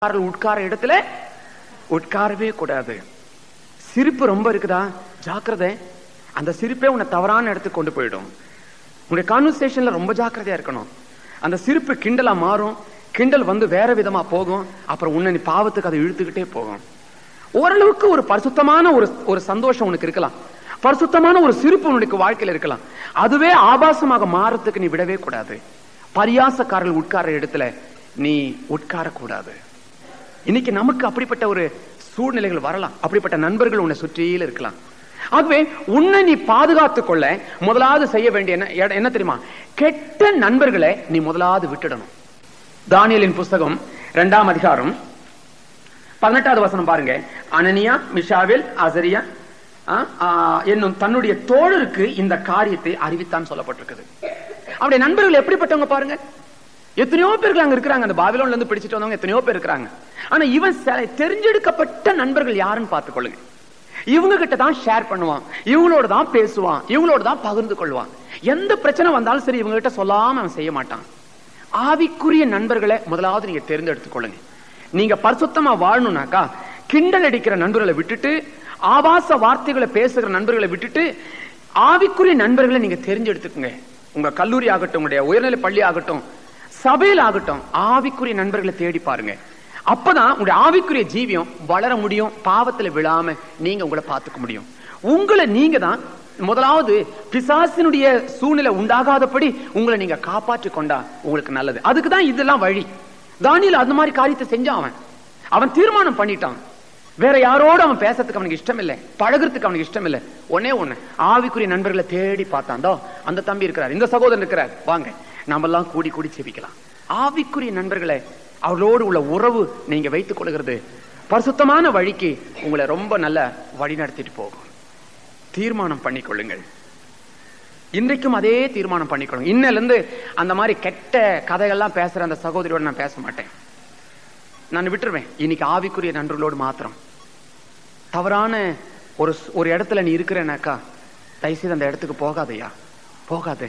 உட்கார உட்கார இடத்துல உட்காரவே கூடாது சிரிப்பு ரொம்ப இருக்குதா ஜாக்கிரதை அந்த சிரிப்பே உன்னை தவறான இடத்துக்கு கொண்டு போயிடும் உன்னுடைய கான்வர்சேஷன்ல ரொம்ப ஜாக்கிரதையா இருக்கணும் அந்த சிரிப்பு கிண்டலா மாறும் கிண்டல் வந்து வேற விதமா போகும் அப்புறம் உன்னை நீ பாவத்துக்கு அதை இழுத்துக்கிட்டே போகும் ஓரளவுக்கு ஒரு பரிசுத்தமான ஒரு ஒரு சந்தோஷம் உனக்கு இருக்கலாம் பரிசுத்தமான ஒரு சிரிப்பு உனக்கு வாழ்க்கையில இருக்கலாம் அதுவே ஆபாசமாக மாறத்துக்கு நீ விடவே கூடாது பரியாசக்காரர்கள் உட்கார இடத்துல நீ உட்காரக்கூடாது இன்னைக்கு நமக்கு அப்படிப்பட்ட ஒரு சூழ்நிலைகள் வரலாம் அப்படிப்பட்ட நண்பர்கள் உன்னை சுற்றியில் இருக்கலாம் ஆகவே உன்னை நீ பாதுகாத்துக் கொள்ள முதலாவது செய்ய வேண்டிய என்ன எட- என்ன தெரியுமா கெட்ட நண்பர்களை நீ முதலாவது விட்டுடணும் தானியலின் புஸ்தகம் இரண்டாம் அதிகாரம் பதினெட்டாவது வசனம் பாருங்க அனனியா மிஷாவில் அசரியா ஆ, ஆ, என்னும் தன்னுடைய தோழருக்கு இந்த காரியத்தை அறிவித்தான் சொல்லப்பட்டிருக்குது அவருடைய நண்பர்கள் எப்படிப்பட்டவங்க பாருங்க எத்தனையோ பேர்கள் அங்க இருக்கிறாங்க அந்த பாபிலோன்ல இருந்து பிடிச்சிட்டு வந்தவங்க எத்தனையோ பேர் இருக்கிறாங்க ஆனா இவன் செ- தெரிஞ்செடுக்கப்பட்ட நண்பர்கள் யாருன்னு பார்த்துக்கொள்ளுங்க இவங்க கிட்ட தான் ஷேர் பண்ணுவான் இவங்களோட தான் பேசுவான் இவங்களோட தான் பகிர்ந்து கொள்வான் எந்த பிரச்சனை வந்தாலும் சரி இவங்க கிட்ட சொல்லாம அவன் செய்ய மாட்டான் ஆவிக்குரிய நண்பர்களை முதலாவது நீங்க தேர்ந்தெடுத்துக் கொள்ளுங்க நீங்க பரிசுத்தமா வாழணும்னாக்கா கிண்டல் அடிக்கிற நண்பர்களை விட்டுட்டு ஆபாச வார்த்தைகளை பேசுகிற நண்பர்களை விட்டுட்டு ஆவிக்குரிய நண்பர்களை நீங்க தெரிஞ்செடுத்துக்குங்க உங்க கல்லூரி ஆகட்டும் உங்களுடைய உயர்நிலை பள்ளி ஆகட்டும் சபையில் ஆகட்டும் ஆவிக்குரிய நண்பர்களை தேடி பாருங்க அப்பதான் உங்களுடைய ஆவிக்குரிய ஜீவியம் வளர முடியும் பாவத்துல விழாம நீங்க உங்களை பார்த்துக்க முடியும் உங்களை நீங்க தான் முதலாவது பிசாசினுடைய சூழ்நிலை உண்டாகாதபடி உங்களை நீங்க காப்பாற்றிக் கொண்டா உங்களுக்கு நல்லது அதுக்கு தான் இதெல்லாம் வழி தானியல் அந்த மாதிரி காரியத்தை செஞ்சான் அவன் அவன் தீர்மானம் பண்ணிட்டான் வேற யாரோட அவன் பேசுறதுக்கு அவனுக்கு இஷ்டம் இல்லை பழகுறதுக்கு அவனுக்கு இஷ்டம் இல்லை ஒன்னே ஒண்ணு ஆவிக்குரிய நண்பர்களை தேடி பார்த்தான் தோ அந்த தம்பி இருக்கிறார் இந்த சகோதரன் இருக்கிறார் வாங்க நாம எல்லாம் கூடி கூடி செபிக்கலாம் ஆவிக்குரிய நண்பர்களை அவர்களோடு உள்ள உறவு நீங்க வைத்துக் கொள்கிறது பரிசுத்தமான வழிக்கு உங்களை ரொம்ப நல்ல வழி நடத்திட்டு போகும் தீர்மானம் பண்ணிக்கொள்ளுங்கள் இன்றைக்கும் அதே தீர்மானம் பண்ணிக்கொள்ளுங்க இன்னையில இருந்து அந்த மாதிரி கெட்ட கதைகள்லாம் பேசுற அந்த சகோதரியோட நான் பேச மாட்டேன் நான் விட்டுருவேன் இன்னைக்கு ஆவிக்குரிய நண்பர்களோடு மாத்திரம் தவறான ஒரு ஸ்- ஒரு இடத்துல நீ இருக்கிறேனாக்கா தயவுசெய்து அந்த இடத்துக்கு போகாதயா போகாதே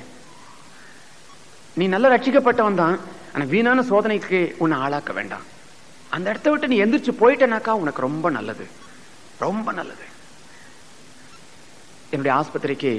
நீ நல்ல ரட்சிக்கப்பட்டவன் தான் ஆனா வீணான சோதனைக்கு உன்னை ஆளாக்க வேண்டாம் அந்த இடத்த விட்டு நீ எந்திரிச்சு போயிட்டேனாக்கா உனக்கு ரொம்ப நல்லது ரொம்ப நல்லது என்னுடைய ஆஸ்பத்திரிக்கு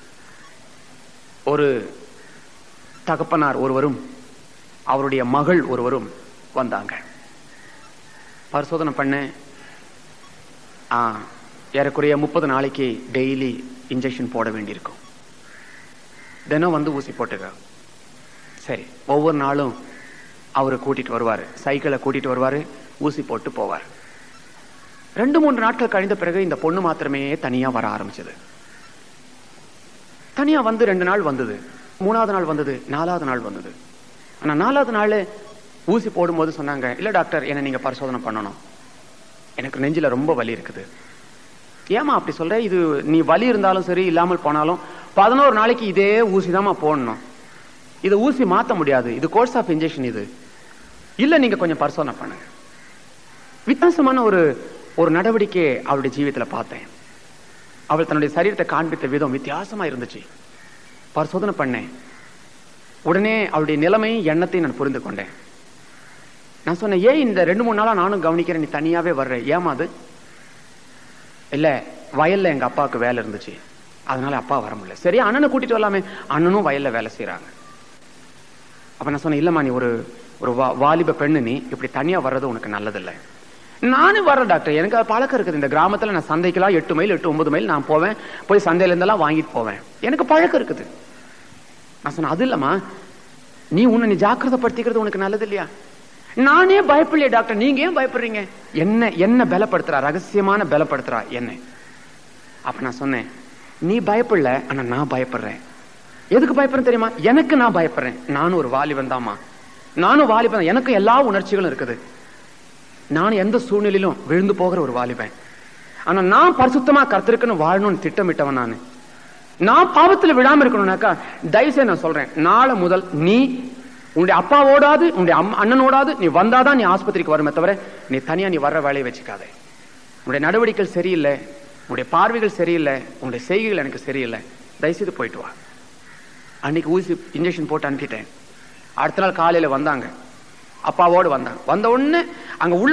ஒரு தகப்பனார் ஒருவரும் அவருடைய மகள் ஒருவரும் வந்தாங்க பரிசோதனை பண்ண ஆ, ஏறக்குறைய முப்பது நாளைக்கு டெய்லி இன்ஜெக்ஷன் போட வேண்டியிருக்கும் தினம் வந்து ஊசி போட்டுக்க சரி ஒவ்வொரு நாளும் அவரை கூட்டிட்டு வருவார் சைக்கிளை கூட்டிட்டு வருவார் ஊசி போட்டு போவார் ரெண்டு மூன்று நாட்கள் கழிந்த பிறகு இந்த பொண்ணு மாத்திரமே தனியா வர ஆரம்பிச்சது தனியா வந்து ரெண்டு நாள் வந்தது மூணாவது நாள் வந்தது நாலாவது நாள் வந்தது ஆனா நாலாவது நாள் ஊசி போடும்போது சொன்னாங்க இல்ல டாக்டர் என்ன நீங்க பரிசோதனை பண்ணணும் எனக்கு நெஞ்சில ரொம்ப வலி இருக்குது ஏமா அப்படி சொல்ற இது நீ வலி இருந்தாலும் சரி இல்லாமல் போனாலும் பதினோரு நாளைக்கு இதே ஊசி போடணும் இது ஊசி மாத்த முடியாது இது கோர்ஸ் ஆஃப் இன்ஜெக்ஷன் இது இல்ல நீங்க கொஞ்சம் பரிசோதனை பண்ணுங்க வித்தியாசமான ஒரு ஒரு நடவடிக்கை அவருடைய ஜீவியத்துல பார்த்தேன் அவள் தன்னுடைய சரீரத்தை காண்பித்த விதம் வித்தியாசமா இருந்துச்சு பரிசோதனை பண்ணேன் உடனே அவளுடைய நிலைமை எண்ணத்தை நான் புரிந்து கொண்டேன் நான் சொன்னேன் ஏன் இந்த ரெண்டு மூணு நாளா நானும் கவனிக்கிறேன் நீ தனியாவே வர்ற ஏமாது இல்ல வயல்ல எங்க அப்பாவுக்கு வேலை இருந்துச்சு அதனால அப்பா வர முடியல சரி அண்ணனை கூட்டிட்டு வரலாமே அண்ணனும் வயல்ல வேலை செய்றாங்க அப்ப நான் சொன்னேன் இல்லம்மா நீ ஒரு ஒரு வா- வாலிப பெண்ணு நீ இப்படி தனியா வர்றது உனக்கு நல்லதில்லை நானும் வரேன் டாக்டர் எனக்கு அது பழக்கம் இருக்குது இந்த கிராமத்துல நான் சந்தைக்கெல்லாம் எட்டு மைல் எட்டு ஒன்பது மைல் நான் போவேன் போய் சந்தையில இருந்தெல்லாம் வாங்கிட்டு போவேன் எனக்கு பழக்கம் இருக்குது நான் சொன்னேன் அது இல்லம்மா நீ உன்னை நீ ஜாக்கிரதைப்படுத்திக்கிறது உனக்கு நல்லது இல்லையா நானே பயப்படலையே டாக்டர் நீங்க ஏன் பயப்படுறீங்க என்ன என்ன பலப்படுத்துறா ரகசியமான பலப்படுத்துறா என்ன அப்ப நான் சொன்னேன் நீ பயப்படல ஆனா நான் பயப்படுறேன் எதுக்கு பயப்படுறேன் தெரியுமா எனக்கு நான் பயப்படுறேன் நானும் ஒரு வாலிபன் தாம்மா நானும் வாலிபன் தான். எனக்கு எல்லா உணர்ச்சிகளும் இருக்குது நான் எந்த சூழ்நிலையிலும் விழுந்து போகிற ஒரு வாலிபன் ஆனா நான் பரிசுத்தமா கர்த்தருக்குன்னு வாழணும்னு திட்டமிட்டவன் நான் நான் பாவத்துல விழாம இருக்கணும்னாக்கா தயவுசெய்து நான் சொல்றேன் நாளை முதல் நீ உன்னுடைய அப்பாவோடாது உன்னுடைய அம்மா அண்ணனோடாது நீ வந்தாதான் நீ ஆஸ்பத்திரிக்கு வருமே தவிர நீ தனியா நீ வர்ற வேலையை வச்சுக்காதே உன்னுடைய நடவடிக்கைகள் சரியில்லை உன்னுடைய பார்வைகள் சரியில்லை உன்னுடைய செய்கைகள் எனக்கு சரியில்லை தயவுசெய்து போயிட்டு வா அன்னைக்கு ஊசி இன்ஜெக்ஷன் போட்டு அனுப்பிட்டேன் அடுத்த நாள் காலையில வந்தாங்க அப்பாவோடு வந்தான் வந்த உடனே அங்க உள்ள